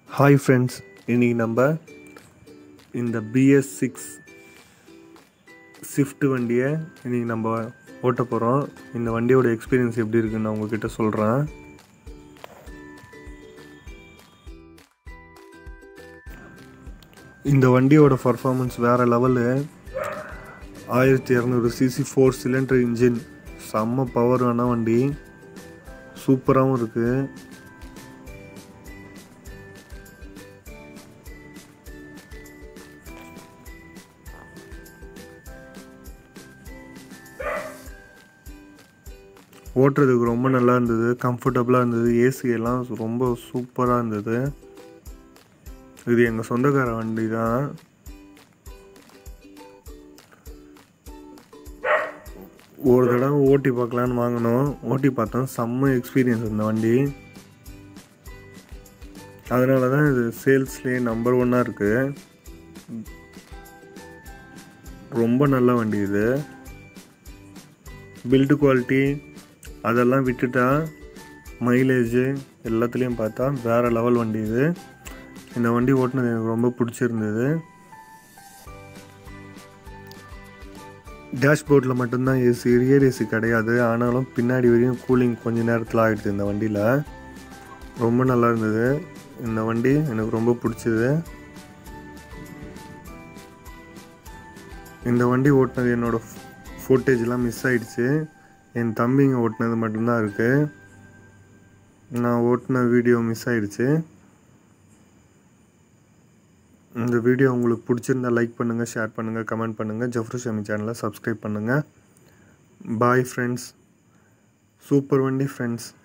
hi friends இன்னைக்கு நம்ம இந்த பிஎஸ் சிக்ஸ் ஸ்விஃப்ட் வண்டியை இன்னைக்கு நம்ம ஓட்ட போகிறோம் இந்த வண்டியோட எக்ஸ்பீரியன்ஸ் எப்படி இருக்குன்னு நான் உங்ககிட்ட சொல்கிறேன் இந்த வண்டியோட பர்ஃபார்மன்ஸ் வேறு லெவலு ஆயிரத்தி இரநூறு சிசி ஃபோர் சிலிண்டர் இன்ஜின் செம்ம பவரான வண்டி சூப்பராகவும் இருக்குது ஓட்டுறதுக்கு ரொம்ப நல்லா இருந்தது கம்ஃபர்டபுளாக இருந்தது ஏசி எல்லாம் ரொம்ப சூப்பராக இருந்தது இது எங்கள் சொந்தக்கார வண்டி தான் ஒரு தடவை ஓட்டி பார்க்கலான்னு வாங்கினோம் ஓட்டி பார்த்தோம் செம்ம எக்ஸ்பீரியன்ஸ் இந்த வண்டி அதனால தான் இது சேல்ஸ்லேயே நம்பர் ஒன்னாக இருக்குது ரொம்ப நல்ல வண்டி இது பில்டு குவாலிட்டி அதெல்லாம் விட்டுட்டா மைலேஜு எல்லாத்துலேயும் பார்த்தா வேறு லெவல் வண்டி இது இந்த வண்டி ஓட்டினது எனக்கு ரொம்ப பிடிச்சிருந்தது டேஷ்போர்டில் மட்டும்தான் ஏசி ரியர் ஏசி கிடையாது ஆனாலும் பின்னாடி வரையும் கூலிங் கொஞ்ச நேரத்தில் ஆகிடுது இந்த வண்டியில் ரொம்ப நல்லா இருந்தது இந்த வண்டி எனக்கு ரொம்ப பிடிச்சது இந்த வண்டி ஓட்டினது என்னோடய ஃபுட்டேஜ்லாம் மிஸ் ஆயிடுச்சு என் தம்பிங்க ஓட்டினது மட்டும்தான் இருக்குது நான் ஓட்டின வீடியோ மிஸ் ஆயிடுச்சு இந்த வீடியோ உங்களுக்கு பிடிச்சிருந்தா லைக் பண்ணுங்கள் ஷேர் பண்ணுங்கள் கமெண்ட் பண்ணுங்கள் ஜஃப்ரு ஷமி சேனலை சப்ஸ்கிரைப் பண்ணுங்கள் பாய் ஃப்ரெண்ட்ஸ் சூப்பர் வண்டி ஃப்ரெண்ட்ஸ்